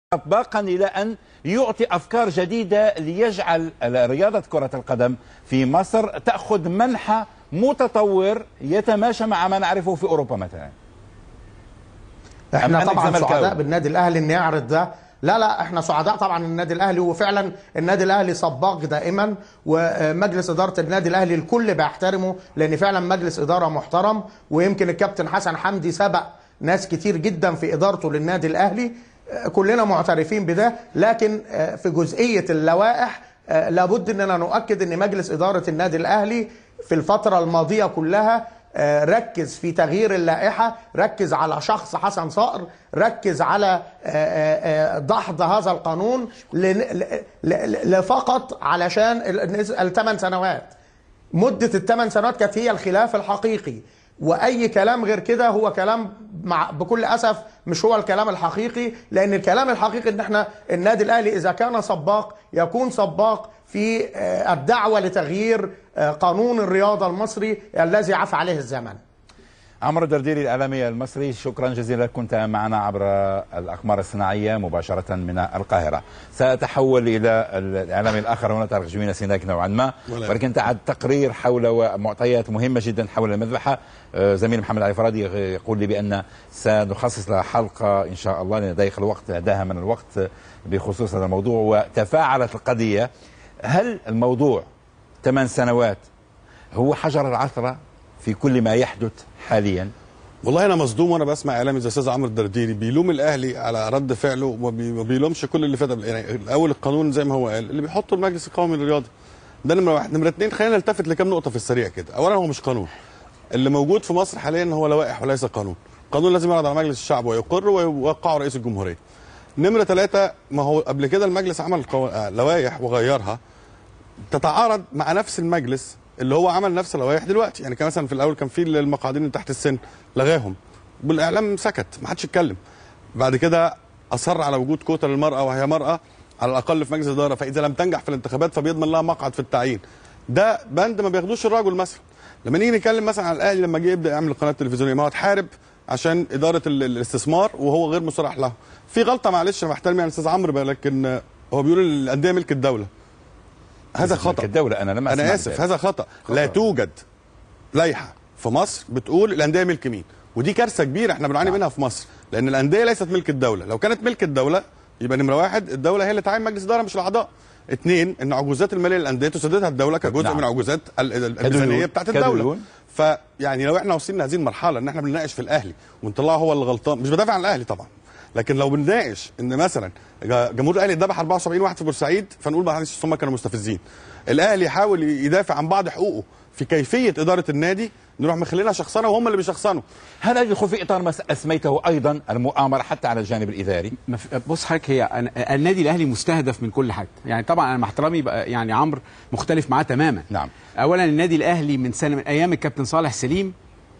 سباقا إلى أن يعطي أفكار جديدة ليجعل رياضة كرة القدم في مصر تأخذ منحى متطور يتماشى مع ما نعرفه في أوروبا مثلا احنا أم أنك طبعا زملكاوي؟ سعداء بالنادي الاهلي ان يعرض ده لا لا احنا سعداء طبعا النادي الاهلي وفعلا النادي الاهلي سباق دائما ومجلس اداره النادي الاهلي الكل بيحترمه لان فعلا مجلس اداره محترم ويمكن الكابتن حسن حمدي سبق ناس كتير جدا في ادارته للنادي الاهلي آه، كلنا معترفين بده لكن آه، في جزئيه اللوائح آه، لابد اننا نؤكد ان مجلس اداره النادي الاهلي في الفتره الماضيه كلها آه، ركز في تغيير اللائحة ركز على شخص حسن صقر ركز على آه، آه، آه، دحض هذا القانون لن- ل- ل- ل- فقط علشان الثمان سنوات مدة الثمان سنوات كانت هي الخلاف الحقيقي واي كلام غير كده هو كلام مع بكل اسف مش هو الكلام الحقيقي لان الكلام الحقيقي ان احنا النادي الاهلي اذا كان سباق يكون سباق في آه، الدعوه لتغيير آه، قانون الرياضه المصري الذي عفى عليه الزمن عمرو درديري الإعلامي المصري شكرا جزيلا لك كنت معنا عبر الأقمار الصناعية مباشرة من القاهرة سأتحول إلى الإعلامي الآخر هنا طارق جميل سيناك نوعا ما ولا ولكن تعد تقرير حول معطيات مهمة جدا حول المذبحة آه، زميل محمد علي فرادي يقول لي بأن سنخصص لها حلقة إن شاء الله لأن ضيق الوقت أداها من الوقت بخصوص هذا الموضوع وتفاعلت القضية هل الموضوع ثمان سنوات هو حجر العثرة في كل ما يحدث حاليا والله انا مصدوم وانا بسمع اعلامي زي استاذ عمرو الدرديري بيلوم الاهلي على رد فعله وما بي- ما بيلومش كل اللي فات قبل- يعني الاول القانون زي ما هو قال اللي بيحطه المجلس القومي للرياضه ده نمره واحد نمره اثنين خلينا نلتفت لكام نقطه في السريع كده اولا هو مش قانون اللي موجود في مصر حاليا هو لوائح وليس قانون قانون لازم يعرض على مجلس الشعب ويقر ويوقعه رئيس الجمهوريه نمره ثلاثة ما هو قبل كده المجلس عمل قو... آه، لوائح وغيرها تتعارض مع نفس المجلس اللي هو عمل نفس اللوائح دلوقتي يعني كان مثلا في الاول كان في المقاعدين اللي تحت السن لغاهم والاعلام سكت ما حدش اتكلم بعد كده اصر على وجود كوتا للمراه وهي مراه على الاقل في مجلس الاداره فاذا لم تنجح في الانتخابات فبيضمن لها مقعد في التعيين ده بند ما بياخدوش الرجل مثلا لما نيجي نتكلم مثلا على الاهلي لما جه يبدا يعمل القناه التلفزيونيه ما هو اتحارب عشان اداره ال- الاستثمار وهو غير مصرح له في غلطه معلش انا بحترم يعني الاستاذ عمرو بقى، لكن هو بيقول الانديه ملك الدوله هذا خطا الدولة أنا لم أسمع انا اسف بذلك. هذا خطا لا توجد لائحه في مصر بتقول الانديه ملك مين ودي كارثه كبيره احنا بنعاني منها في مصر لان الانديه ليست ملك الدوله لو كانت ملك الدوله يبقى نمره واحد الدوله هي اللي تعين مجلس اداره مش الاعضاء اثنين ان عجوزات الماليه للانديه تسددها الدوله كجزء نعم. من عجوزات ال- ال- كديون. الميزانيه بتاعت الدوله كديون. فيعني لو احنا وصلنا هذه المرحله ان احنا بنناقش في الاهلي ونطلعه هو اللي غلطان مش بدافع عن الاهلي طبعا لكن لو بنناقش ان مثلا جا- جمهور الاهلي اتذبح 74 واحد في بورسعيد فنقول معلش هم كانوا مستفزين الاهلي يحاول يدافع عن بعض حقوقه في كيفيه اداره النادي نروح مخلينها شخصنه وهم اللي بيشخصنوا هل يدخل في إطار ما أسميته أيضا المؤامرة حتى على الجانب الإداري ما في- بص حضرتك هي أنا- النادي الاهلي مستهدف من كل حاجه يعني طبعا انا مع احترامي بقى يعني عمرو مختلف معاه تماما نعم. اولا النادي الاهلي من سنه من ايام الكابتن صالح سليم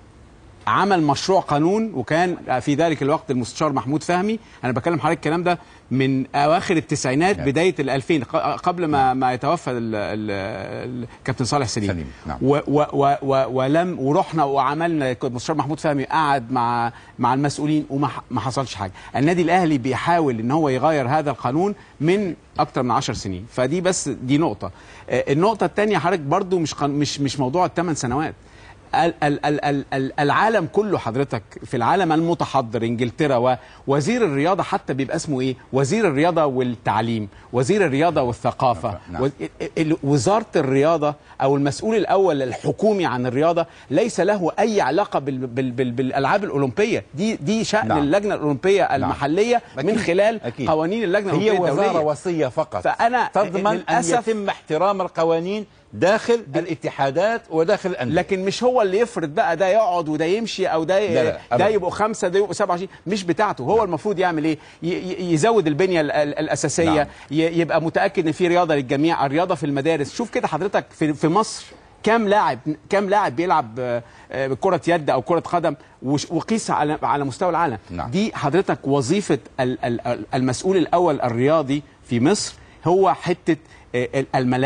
عمل مشروع قانون وكان في ذلك الوقت المستشار محمود فهمي انا بكلم حضرتك الكلام ده من اواخر التسعينات نعم. بدايه ال2000 قبل ما ما يتوفى ال- ال- الكابتن صالح سليم, سليم، نعم. و و و و ولم ورحنا وعملنا المستشار محمود فهمي قعد مع مع المسؤولين وما ح- ما حصلش حاجه النادي الاهلي بيحاول ان هو يغير هذا القانون من اكتر من 10 سنين فدي بس دي نقطه آه، النقطه الثانيه حضرتك برضو مش قان- مش مش موضوع الثمان سنوات ال- ال- ال- ال- ال- العالم كله حضرتك في العالم المتحضر انجلترا ووزير الرياضه حتى بيبقى اسمه ايه وزير الرياضه والتعليم وزير الرياضه والثقافه نعم. و- ال- وزاره الرياضه او المسؤول الاول الحكومي عن الرياضه ليس له اي علاقه بال بال بال بالالعاب الاولمبيه دي دي شان نعم. نعم. اللجنه الاولمبيه المحليه أكيد. من خلال أكيد. قوانين اللجنه هي الاولمبيه وزارة الدوليه وصية فقط فأنا تضمن أن للأسف- يتم احترام القوانين داخل الاتحادات وداخل الأندية لكن مش هو اللي يفرض بقى ده يقعد وده يمشي او ده لا، لا، ده أبداً. يبقوا خمسه ده يبقوا 27 مش بتاعته هو المفروض يعمل ايه ي- ي- يزود البنيه ال- ال- الاساسيه نعم. ي- يبقى متاكد ان في رياضه للجميع الرياضه في المدارس شوف كده حضرتك في في مصر كام لاعب كام لاعب بيلعب آه، آه، كره يد او كره قدم وش- وقيس على على مستوى العالم نعم. دي حضرتك وظيفه ال- ال- ال- المسؤول الاول الرياضي في مصر هو حته آه، الملاعب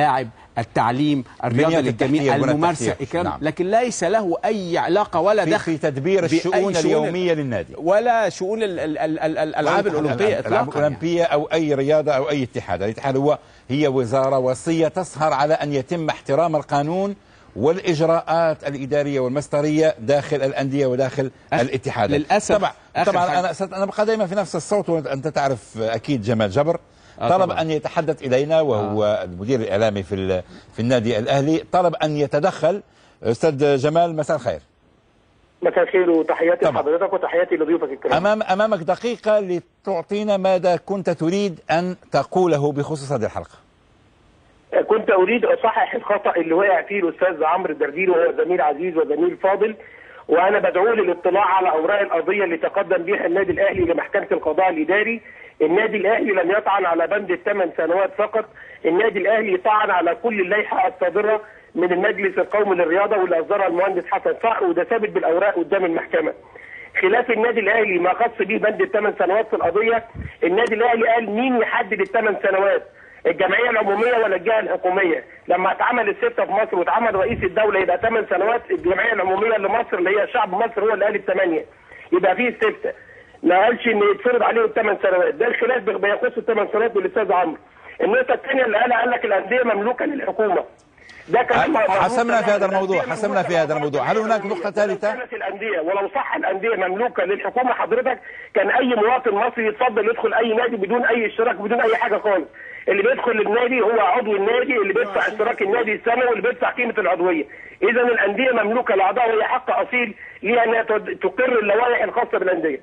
التعليم الرياضه بنية للجميع التحتية، البنى الممارسه التحتية. الكلام نعم. لكن ليس له اي علاقه ولا في, دخل في تدبير بأي الشؤون شؤون اليوميه للنادي ولا شؤون ال- ال- ال- ال- الالعاب الاولمبيه الالعاب اطلاقا يعني. الاولمبيه او اي رياضه او اي اتحاد، الاتحاد هو هي وزاره وصيه تسهر على ان يتم احترام القانون والاجراءات الاداريه والمسطريه داخل الانديه وداخل أخ- الاتحادات للأسف طبعا آخر طبعا حاجة. انا ست- انا ابقى دائما في نفس الصوت وانت تعرف اكيد جمال جبر آه طلب طبعاً. ان يتحدث الينا وهو آه. المدير الاعلامي في ال- في النادي الاهلي طلب ان يتدخل استاذ جمال مساء الخير مساء الخير وتحياتي طبعا. لحضرتك وتحياتي لضيوفك الكرام امام امامك دقيقه لتعطينا ماذا كنت تريد ان تقوله بخصوص هذه الحلقه كنت اريد اصحح الخطا اللي وقع فيه الاستاذ عمرو الدرديري وهو زميل عزيز وزميل فاضل وانا بدعوه للاطلاع على اوراق القضيه اللي تقدم بها النادي الاهلي لمحكمه القضاء الاداري النادي الاهلي لم يطعن على بند الثمان سنوات فقط النادي الاهلي طعن على كل اللائحه الصادره من المجلس القومي للرياضه واللي اصدرها المهندس حسن صقر وده ثابت بالاوراق قدام المحكمه خلاف النادي الاهلي ما خص به بند الثمان سنوات في القضيه النادي الاهلي قال مين يحدد الثمان سنوات الجمعيه العموميه ولا الجهه الحكوميه لما اتعمل السته في مصر واتعمل رئيس الدوله يبقى ثمان سنوات الجمعيه العموميه لمصر اللي هي شعب مصر هو اللي قال الثمانيه يبقى فيه سته ما قالش ان يتفرض عليه الثمان سنوات ده الخلاف بيخص الثمان سنوات بالاستاذ عمرو النقطه الثانيه اللي قالها قال لك الانديه مملوكه للحكومه ده كان حسمنا في هذا الموضوع حسمنا في هذا الموضوع هل هناك نقطه ثالثه كانت الانديه ولو صح الانديه مملوكه للحكومه حضرتك كان اي مواطن مصري يتفضل يدخل اي نادي بدون اي اشتراك بدون اي حاجه خالص اللي بيدخل النادي هو عضو النادي اللي بيدفع اشتراك النادي السنوي واللي بيدفع قيمه العضويه اذا الانديه مملوكه لاعضاء وهي حق اصيل ليها انها تد- تقر اللوائح الخاصه بالانديه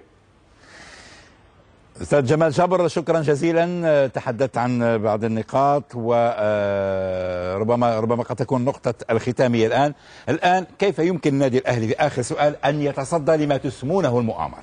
استاذ جمال جبر شكرا جزيلا آه، تحدثت عن بعض النقاط وربما ربما قد تكون نقطة الختامية الآن الآن كيف يمكن النادي الأهلي في آخر سؤال أن يتصدى لما تسمونه المؤامرة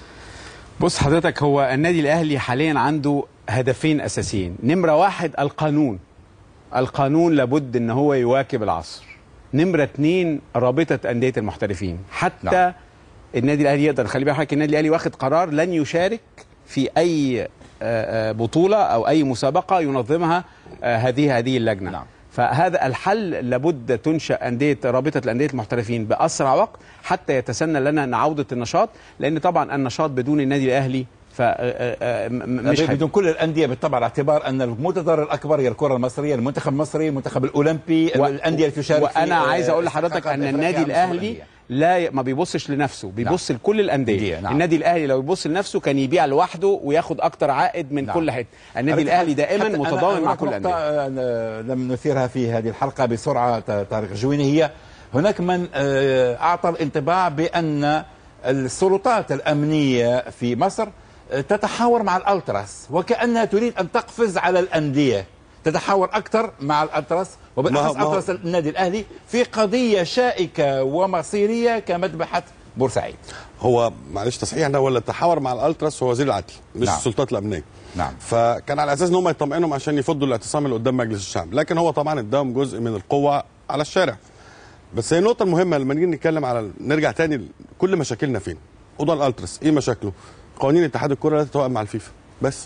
بص حضرتك هو النادي الاهلي حاليا عنده هدفين اساسيين نمره واحد القانون القانون لابد ان هو يواكب العصر نمره اتنين رابطه انديه المحترفين حتى نعم. نعم. النادي الاهلي يقدر خلي بالك حضرتك النادي الاهلي واخد قرار لن يشارك في اي آه، آه، بطوله او اي مسابقه ينظمها آه، هذه هذه اللجنه نعم. فهذا الحل لابد تنشا انديه رابطه الانديه المحترفين باسرع وقت حتى يتسنى لنا عوده النشاط لان طبعا النشاط بدون النادي الاهلي ف آه، آه، م- م- مش بدون هيبقى. كل الأندية بالطبع على اعتبار أن المتضرر الأكبر هي الكرة المصرية المنتخب المصري المنتخب الأولمبي و- الأندية اللي تشارك في، وانا آه، عايز اقول لحضرتك استحقاقات ان إفريقيا النادي على مستوى الاهلي الأندية. لا ي- ما بيبصش لنفسه بيبص لكل الانديه أندية، نعم. النادي الاهلي لو يبص لنفسه كان يبيع لوحده وياخد اكتر عائد من نعم. كل حته النادي حتى- الاهلي دائما حتى أنا- متضامن مع هناك كل نقطة، الانديه آه، لم نثيرها في هذه الحلقة بسرعة ت- طارق الجويني هي هناك من آه، أعطى الانطباع بأن السلطات الأمنية في مصر آه، تتحاور مع الألتراس وكأنها تريد أن تقفز على الأندية تتحاور أكثر مع الألتراس وبالأخص ما هو- ألتراس النادي الأهلي في قضية شائكة ومصيرية كمذبحة بورسعيد هو معلش تصحيح ده ولا التحاور مع الالتراس هو وزير العدل مش نعم. السلطات الامنيه نعم. فكان على اساس ان هم يطمئنهم عشان يفضوا الاعتصام اللي قدام مجلس الشعب لكن هو طبعا اداهم جزء من القوه على الشارع بس هي النقطه المهمه لما نيجي نتكلم على نرجع تاني كل مشاكلنا فين اوضه الالتراس ايه مشاكله قوانين اتحاد الكره لا تتوائم مع الفيفا بس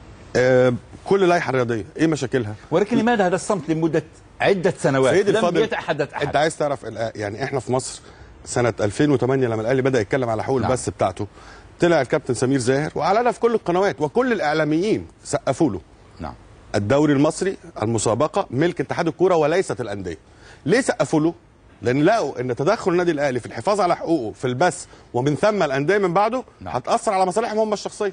آه كل لائحه رياضيه ايه مشاكلها ولكن لماذا هذا الصمت لمدة عدة سنوات سيدي لم الفاضل يتحدث أحد انت عايز تعرف الآ- يعني احنا في مصر سنه 2008 لما الاهلي بدا يتكلم على حقوق نعم. البث بتاعته طلع الكابتن سمير زاهر واعلنها في كل القنوات وكل الاعلاميين سقفوا له نعم الدوري المصري المسابقه ملك اتحاد الكوره وليست الانديه ليه سقفوا له لان لقوا ان تدخل النادي الاهلي في الحفاظ على حقوقه في البث ومن ثم الانديه من بعده نعم. هتاثر على مصالحهم هم الشخصيه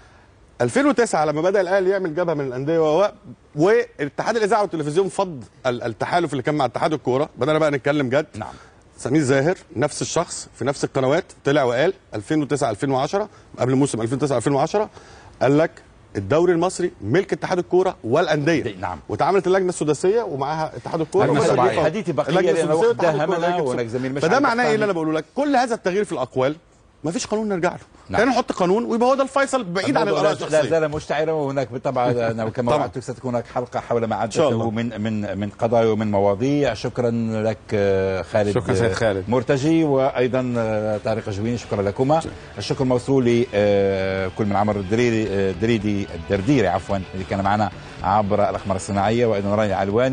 2009 لما بدا الاهلي يعمل جبهه من الانديه و واتحاد الاذاعه والتلفزيون فض ال- التحالف اللي كان مع اتحاد الكوره بدانا بقى نتكلم جد نعم سمير زاهر نفس الشخص في نفس القنوات طلع وقال 2009 2010 قبل موسم 2009 2010 قال لك الدوري المصري ملك اتحاد الكوره والانديه نعم. واتعملت اللجنه السداسيه ومعاها اتحاد الكوره لجنة ومثلا سبعية. الفيفا. حديثي بقية اللجنة لأن السداسية وقت واتحاد الكورة داهمنا لجنة وهناك السداسية. زميل مشعل فده معناه ايه القحطاني. اللي انا بقوله لك كل هذا التغيير في الاقوال ما فيش قانون نرجع له نعم. نعم. نحط قانون ويبقى هو ده الفيصل بعيد عن الموضوع الاراء لا- لا الشخصيه زال مشتعلا وهناك بالطبع أنا كما طبعا. وعدتك ستكون هناك حلقه حول ما شاء عدته الله. من من من قضايا ومن مواضيع شكرا لك آه، خالد شكرا سيد آه، خالد. مرتجي وايضا آه، طارق جويني شكرا لكما الشكر موصول لكل من عمر الدريري آه، الدريدي الدرديري عفوا اللي كان معنا عبر الاقمار الصناعيه وايضا راني علواني